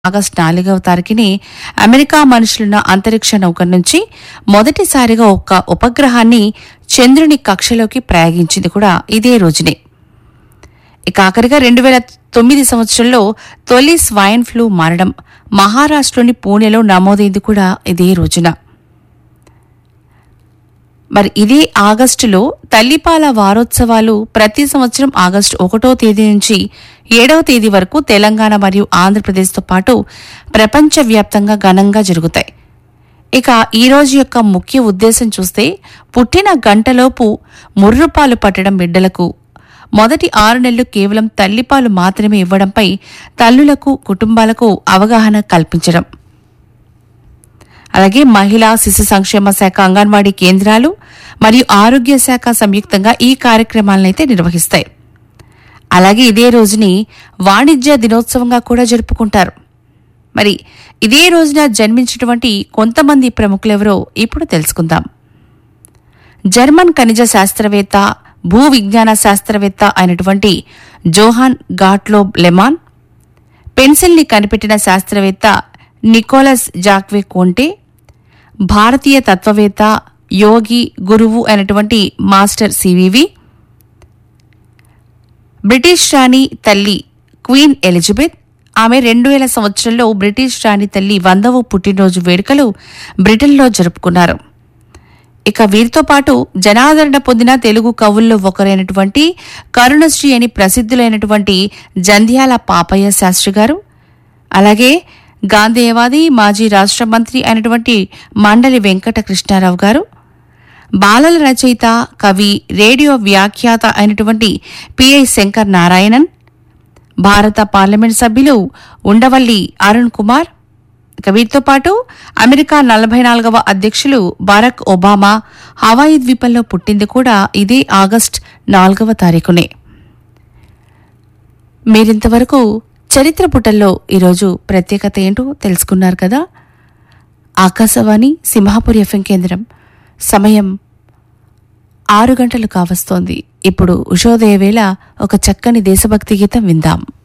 August నాలుగవ తారీఖుని America మనుషులున్న అంతరిక్ష నౌక నుంచి మొదటిసారిగా ఒక ఉపగ్రహాన్ని చంద్రుని కక్షలోకి ప్రయోగించింది కూడా ఇదే రోజునే ఇక ఆఖరిగా రెండు వేల తొమ్మిది సంవత్సరంలో తొలి స్వైన్ ఫ్లూ మారడం మహారాష్ట్రలోని పూణేలో నమోదైంది కూడా ఇదే రోజున మరి ఇదే ఆగస్టులో తల్లిపాల వారోత్సవాలు ప్రతి సంవత్సరం ఆగస్టు ఒకటో తేదీ నుంచి ఏడవ తేదీ వరకు తెలంగాణ మరియు ఆంధ్రప్రదేశ్తో పాటు ప్రపంచవ్యాప్తంగా ఘనంగా జరుగుతాయి ఇక ఈ రోజు యొక్క ముఖ్య ఉద్దేశం చూస్తే పుట్టిన గంటలోపు ముర్రుపాలు పట్టడం బిడ్డలకు మొదటి ఆరు నెలలు కేవలం తల్లిపాలు మాత్రమే ఇవ్వడంపై తల్లులకు కుటుంబాలకు అవగాహన కల్పించడం అలాగే మహిళా శిశు సంక్షేమ శాఖ అంగన్వాడీ కేంద్రాలు మరియు ఆరోగ్య శాఖ సంయుక్తంగా ఈ కార్యక్రమాలనైతే నిర్వహిస్తాయి అలాగే ఇదే రోజుని వాణిజ్య దినోత్సవంగా కూడా జరుపుకుంటారు మరి ఇదే రోజున జన్మించినటువంటి కొంతమంది ప్రముఖులెవరో ఇప్పుడు తెలుసుకుందాం జర్మన్ ఖనిజ శాస్త్రవేత్త భూ విజ్ఞాన శాస్త్రవేత్త అయినటువంటి జోహాన్ గాట్లోబ్ లెమాన్ పెన్సిల్ని కనిపెట్టిన శాస్త్రవేత్త నికోలస్ జాక్వే కోంటే భారతీయ తత్వవేత్త యోగి గురువు అయినటువంటి మాస్టర్ సివివి బ్రిటిష్ రాణి తల్లి క్వీన్ ఎలిజబెత్ ఆమె రెండు వేల సంవత్సరంలో బ్రిటిష్ రాణి తల్లి వందవ పుట్టినరోజు వేడుకలు బ్రిటన్లో జరుపుకున్నారు ఇక వీరితో పాటు జనాదరణ పొందిన తెలుగు కవుల్లో ఒకరైనటువంటి కరుణశ్రీ అని ప్రసిద్ధులైనటువంటి జంధ్యాల పాపయ్య శాస్త్రి గారు అలాగే గాంధేయవాది మాజీ రాష్ట్ర మంత్రి అయినటువంటి మండలి వెంకట కృష్ణారావు గారు బాలల రచయిత కవి రేడియో వ్యాఖ్యాత అయినటువంటి పిఐ శంకర్ నారాయణన్ భారత పార్లమెంట్ సభ్యులు ఉండవల్లి అరుణ్ కుమార్ ఇక వీరితో పాటు అమెరికా నలభై నాలుగవ అధ్యక్షులు బరాక్ ఒబామా హవాయి ద్వీపంలో పుట్టింది కూడా ఇదే ఆగస్ట్ నాలుగవ తారీఖునే మీరింతవరకు చరిత్ర పుటల్లో ఈరోజు ప్రత్యేకత ఏంటో తెలుసుకున్నారు కదా ఆకాశవాణి సింహాపూర్ ఎఫ్ఎం కేంద్రం సమయం ఆరు గంటలు కావస్తోంది ఇప్పుడు ఉషోదయ వేళ ఒక చక్కని దేశభక్తి గీతం విందాం